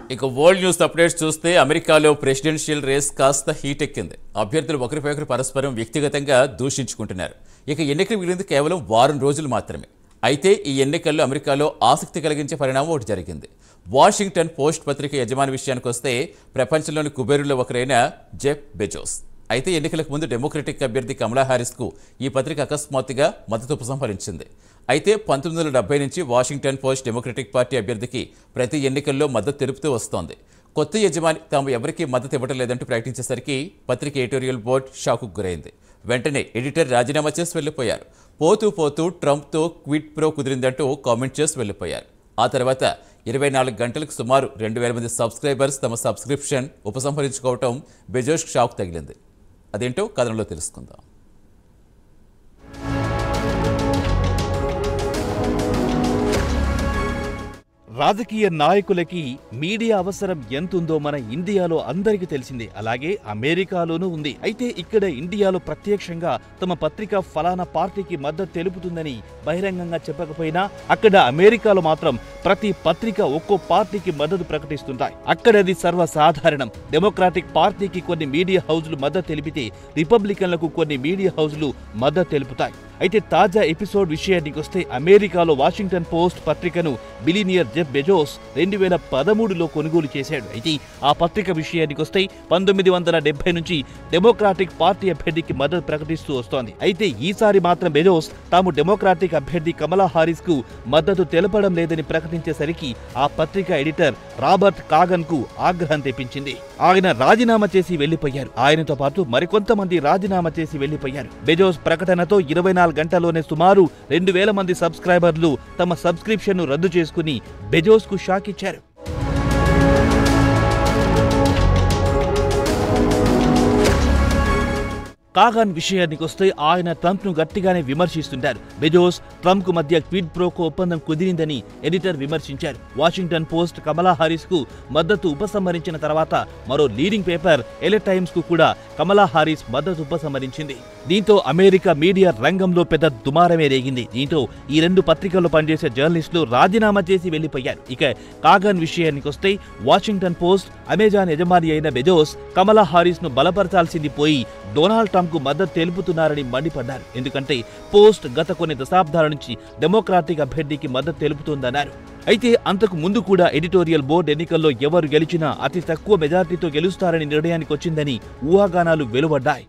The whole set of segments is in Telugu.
ఇక వరల్డ్ న్యూస్ అప్డేట్స్ చూస్తే అమెరికాలో ప్రెసిడెన్షియల్ రేస్ కాస్త హీట్ ఎక్కింది అభ్యర్థులు ఒకరిపై ఒకరు పరస్పరం వ్యక్తిగతంగా దూషించుకుంటున్నారు ఇక ఎన్నికలు మిగిలింది కేవలం వారం రోజులు మాత్రమే అయితే ఈ ఎన్నికల్లో అమెరికాలో ఆసక్తి కలిగించే పరిణామం ఒకటి జరిగింది వాషింగ్టన్ పోస్ట్ పత్రిక యజమాని విషయానికి వస్తే ప్రపంచంలోని కుబేరులో ఒకరైన జెఫ్ బెజోస్ అయితే ఎన్నికలకు ముందు డెమోక్రటిక్ అభ్యర్థి కమలా హారిస్కు ఈ పత్రిక అకస్మాత్తుగా మద్దతు ఉపసంహరించింది అయితే పంతొమ్మిది వందల డెబ్బై నుంచి వాషింగ్టన్ పోస్ట్ డెమోక్రటిక్ పార్టీ అభ్యర్థికి ప్రతి ఎన్నికల్లో మద్దతు తెలుపుతూ వస్తోంది కొత్త యజమాని తాము ఎవరికీ మద్దతు ఇవ్వడం లేదంటూ ప్రకటించేసరికి పత్రిక ఎడిటోరియల్ బోర్డు షాకు గురైంది వెంటనే ఎడిటర్ రాజీనామా చేసి వెళ్ళిపోయారు పోతూ పోతూ ట్రంప్తో క్విట్ ప్రో కుదిరిందంటూ కామెంట్ చేసి వెళ్ళిపోయారు ఆ తర్వాత ఇరవై నాలుగు గంటలకు సుమారు రెండు వేల మంది సబ్స్క్రైబర్స్ తమ సబ్స్క్రిప్షన్ ఉపసంహరించుకోవటం బెజోష్ షాక్ తగిలింది అదేంటో కథనంలో తెలుసుకుందాం రాజకీయ నాయకులకి మీడియా అవసరం ఎంతుందో మన ఇండియాలో అందరికీ తెలిసిందే అలాగే అమెరికాలోనూ ఉంది అయితే ఇక్కడ ఇండియాలో ప్రత్యక్షంగా తమ పత్రిక ఫలానా పార్టీకి మద్దతు తెలుపుతుందని బహిరంగంగా చెప్పకపోయినా అక్కడ అమెరికాలో మాత్రం ప్రతి పత్రిక ఒక్కో పార్టీకి మద్దతు ప్రకటిస్తుంటాయి అక్కడ అది సర్వసాధారణం డెమోక్రాటిక్ పార్టీకి కొన్ని మీడియా హౌజ్లు మద్దతు తెలిపితే రిపబ్లికన్లకు కొన్ని మీడియా హౌజ్లు మద్దతు తెలుపుతాయి అయితే తాజా ఎపిసోడ్ విషయానికి వస్తే అమెరికాలో వాషింగ్టన్ పోస్ట్ పత్రికను బిలీనియర్ జెఫ్ బెజోస్ రెండు వేల పదమూడులో కొనుగోలు చేశాడు అయితే ఆ పత్రిక విషయానికి వస్తే పంతొమ్మిది వందల డెబ్బై నుంచి డెమోక్రాటిక్ పార్టీ అభ్యర్థికి మద్దతు ప్రకటిస్తూ వస్తోంది అయితే ఈసారి మాత్రం బెజోస్ తాము డెమోక్రాటిక్ అభ్యర్థి కమలా హారిస్ కు మద్దతు తెలపడం లేదని ప్రకటించేసరికి ఆ పత్రిక ఎడిటర్ రాబర్ట్ కాగన్ కు ఆగ్రహం తెప్పించింది ఆయన రాజీనామా చేసి వెళ్లిపోయారు ఆయనతో పాటు మరికొంతమంది రాజీనామా చేసి వెళ్లిపోయారు బెజోస్ ప్రకటనతో ఇరవై నాలుగు గంటల్లోనే సుమారు రెండు వేల మంది సబ్స్క్రైబర్లు తమ సబ్స్క్రిప్షన్ ను రద్దు చేసుకుని బెజోస్ కు షాక్ ఇచ్చారు కాగాన్ విషయానికి వస్తే ఆయన ట్రంప్ ను గట్టిగానే విమర్శిస్తుంటారు బెజోస్ ట్రంప్ కు మధ్య క్విడ్ ప్రోకో ఒప్పందం కుదిరిందని ఎడిటర్ విమర్శించారు వాషింగ్టన్ పోస్ట్ కమలా హారిస్ కు మద్దతు ఉపసంహరించిన తర్వాత మరో లీడింగ్ పేపర్ ఎలె టైమ్స్ కు కూడా కమలా హారిస్ మద్దతు ఉపసంహరించింది దీంతో అమెరికా మీడియా రంగంలో పెద్ద దుమారమే రేగింది దీంతో ఈ రెండు పత్రికల్లో పనిచేసే జర్నలిస్టులు రాజీనామా చేసి వెళ్లిపోయారు ఇక కాగాన్ విషయానికి వస్తే వాషింగ్టన్ పోస్ట్ అమెజాన్ యజమాని అయిన బెజోస్ కమలా హారిస్ ను బలపరచాల్సింది పోయి డొనాల్డ్ ట్రంప్ కు మద్దతు తెలుపుతున్నారని మండిపడ్డారు ఎందుకంటే పోస్ట్ గత కొన్ని దశాబ్దాల నుంచి డెమోక్రాటిక్ అభ్యర్థికి మద్దతు తెలుపుతోందన్నారు అయితే అంతకు ముందు కూడా ఎడిటోరియల్ బోర్డు ఎన్నికల్లో ఎవరు గెలిచినా అతి తక్కువ మెజార్టీతో గెలుస్తారని నిర్ణయానికి వచ్చిందని ఊహాగానాలు వెలువడ్డాయి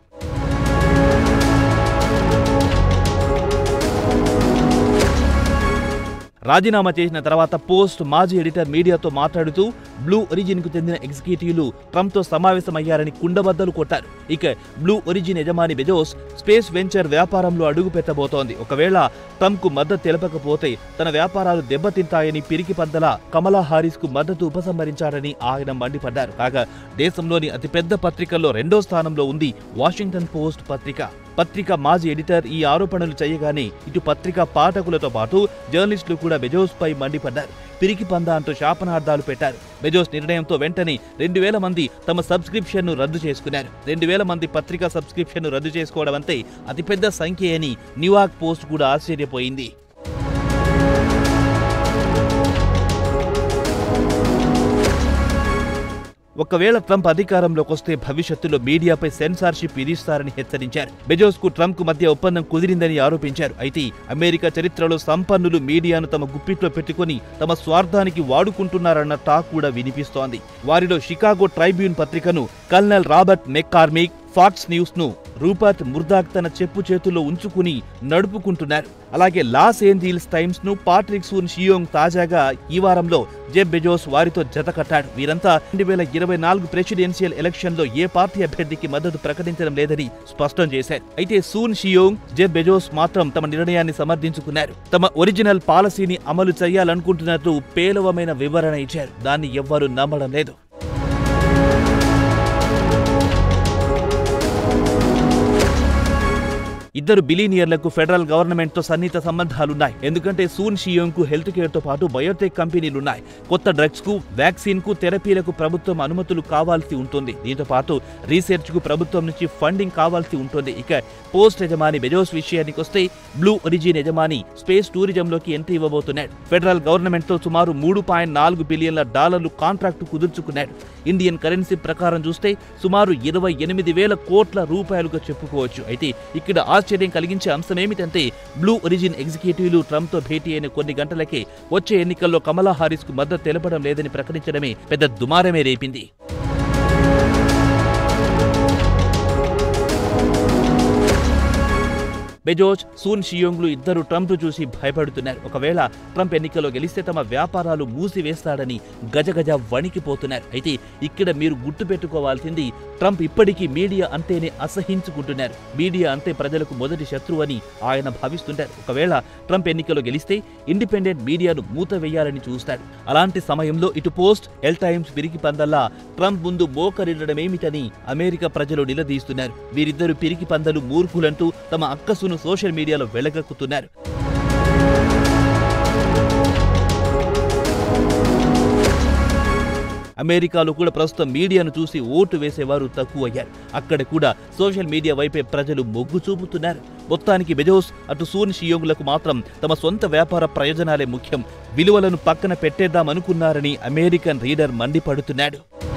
రాజీనామా చేసిన తర్వాత పోస్ట్ మాజీ ఎడిటర్ మీడియాతో మాట్లాడుతూ బ్లూ ఒరిజిన్ కు చెందిన ఎగ్జిక్యూటివ్లు ట్రంప్ తో సమావేశమయ్యారని కుండబద్దలు కొట్టారు ఇక బ్లూ ఒరిజిన్ యజమాని బెజోస్ స్పేస్ వెంచర్ వ్యాపారంలో అడుగు పెట్టబోతోంది ఒకవేళ ట్రంప్ కు మద్దతు తెలపకపోతే తన వ్యాపారాలు దెబ్బతింటాయని పిరికి పందల కమలా హారిస్ కు మద్దతు ఉపసంహరించారని ఆయన మండిపడ్డారు కాగా దేశంలోని అతిపెద్ద పత్రికల్లో రెండో స్థానంలో ఉంది వాషింగ్టన్ పోస్ట్ పత్రిక పత్రిక మాజీ ఎడిటర్ ఈ ఆరోపణలు చేయగానే ఇటు పత్రిక పాఠకులతో పాటు జర్నలిస్టులు కూడా బెజోస్ పై మండిపడ్డారు పిరికి పంద అంటూ శాపనార్థాలు పెట్టారు బెజోస్ నిర్ణయంతో వెంటనే రెండు వేల మంది తమ సబ్స్క్రిప్షన్ ను రద్దు చేసుకున్నారు రెండు వేల మంది పత్రికా సబ్స్క్రిప్షన్ ను రద్దు చేసుకోవడం అంతే అతిపెద్ద సంఖ్య అని న్యూయార్క్ పోస్ట్ కూడా ఆశ్చర్యపోయింది ఒకవేళ ట్రంప్ అధికారంలోకి వస్తే భవిష్యత్తులో మీడియాపై సెన్సార్షిప్ విధిస్తారని హెచ్చరించారు బెజోస్ కు ట్రంప్ కు మధ్య ఒప్పందం కుదిరిందని ఆరోపించారు అయితే అమెరికా చరిత్రలో సంపన్నులు మీడియాను తమ గుప్పిట్లో పెట్టుకుని తమ స్వార్థానికి వాడుకుంటున్నారన్న టాక్ కూడా వినిపిస్తోంది వారిలో షికాగో ట్రైబ్యూన్ పత్రికను colonel Robert McCormick Fox News ను రూపర్ట్ ముర్దాక్ తన చెప్పు చేతుల్లో ఉంచుకుని నడుపుకుంటున్నారు అలాగే లాస్ ఏంజిల్స్ టైమ్స్ ను పాట్రిక్ సూన్ షియోంగ్ తాజాగా ఈ వారంలో జెబ్ బెజోస్ వారితో జత కట్టాడు వీరంతా రెండు వేల ఇరవై నాలుగు ప్రెసిడెన్షియల్ ఎలక్షన్ లో ఏ పార్టీ అభ్యర్థికి మద్దతు ప్రకటించడం లేదని స్పష్టం చేశారు అయితే సూన్ షియోంగ్ జెబ్ బెజోస్ మాత్రం తమ నిర్ణయాన్ని సమర్థించుకున్నారు తమ ఒరిజినల్ పాలసీని అమలు చేయాలనుకుంటున్నట్టు పేలవమైన వివరణ ఇచ్చారు దాన్ని ఎవ్వరూ నమ్మడం లేదు ఇద్దరు బిలీనియర్లకు ఫెడరల్ గవర్నమెంట్ తో సన్నిహిత సంబంధాలున్నాయి ఎందుకంటే సూన్ షియోంగ్ కు హెల్త్ కేర్ తో పాటు బయోటెక్ కంపెనీలున్నాయి కొత్త డ్రగ్స్ కు వ్యాక్సిన్ కు థెరపీలకు ప్రభుత్వం అనుమతులు కావాల్సి ఉంటుంది దీంతో పాటు రీసెర్చ్ కు ప్రభుత్వం నుంచి ఫండింగ్ కావాల్సి ఉంటుంది ఇక పోస్ట్ యజమాని బెజోస్ విషయానికి వస్తే బ్లూ ఒరిజిన్ యజమాని స్పేస్ టూరిజంలోకి ఎంట్రీ ఇవ్వబోతున్నాడు ఫెడరల్ గవర్నమెంట్ తో సుమారు మూడు పాయింట్ నాలుగు బిలియన్ల డాలర్లు కాంట్రాక్టు కుదుర్చుకున్నాడు ఇండియన్ కరెన్సీ ప్రకారం చూస్తే సుమారు ఇరవై ఎనిమిది వేల కోట్ల రూపాయలుగా చెప్పుకోవచ్చు అయితే ఇక్కడ ఆశ్చర్యం కలిగించే అంశం ఏమిటంటే బ్లూ ఒరిజిన్ ఎగ్జిక్యూటివ్లు ట్రంప్ తో భేటీ అయిన కొన్ని గంటలకే వచ్చే ఎన్నికల్లో కమలా హారిస్ కు మద్దతు తెలపడం లేదని ప్రకటించడమే పెద్ద దుమారమే రేపింది బెజోజ్ సూన్ షియోంగ్లు ఇద్దరు ట్రంప్ చూసి భయపడుతున్నారు ఒకవేళ ట్రంప్ ఎన్నికల్లో గెలిస్తే తమ వ్యాపారాలు మూసివేస్తాడని గజగజ వణికిపోతున్నారు అయితే ఇక్కడ మీరు గుర్తుపెట్టుకోవాల్సింది ట్రంప్ ఇప్పటికీ మీడియా అంటేనే అసహించుకుంటున్నారు మీడియా అంటే ప్రజలకు మొదటి శత్రువు అని ఆయన భావిస్తుంటారు ఒకవేళ ట్రంప్ ఎన్నికల్లో గెలిస్తే ఇండిపెండెంట్ మీడియాను మూత వేయాలని చూస్తాడు అలాంటి సమయంలో ఇటు పోస్ట్ ఎల్ టైమ్స్ పిరికి పందల్లా ట్రంప్ ముందు మోకరిల్లడమేమిటని అమెరికా ప్రజలు నిలదీస్తున్నారు వీరిద్దరు పిరికి పందలు మూర్ఖులంటూ తమ అక్కసును సోషల్ మీడియాలో వెలగక్కుతున్నారు అమెరికాలో కూడా ప్రస్తుతం మీడియాను చూసి ఓటు వేసేవారు తక్కువయ్యారు అక్కడ కూడా సోషల్ మీడియా వైపే ప్రజలు మొగ్గు చూపుతున్నారు మొత్తానికి బెజోస్ అటు సూన్ షియోగులకు మాత్రం తమ సొంత వ్యాపార ప్రయోజనాలే ముఖ్యం విలువలను పక్కన పెట్టేద్దామనుకున్నారని అమెరికన్ రీడర్ మండిపడుతున్నాడు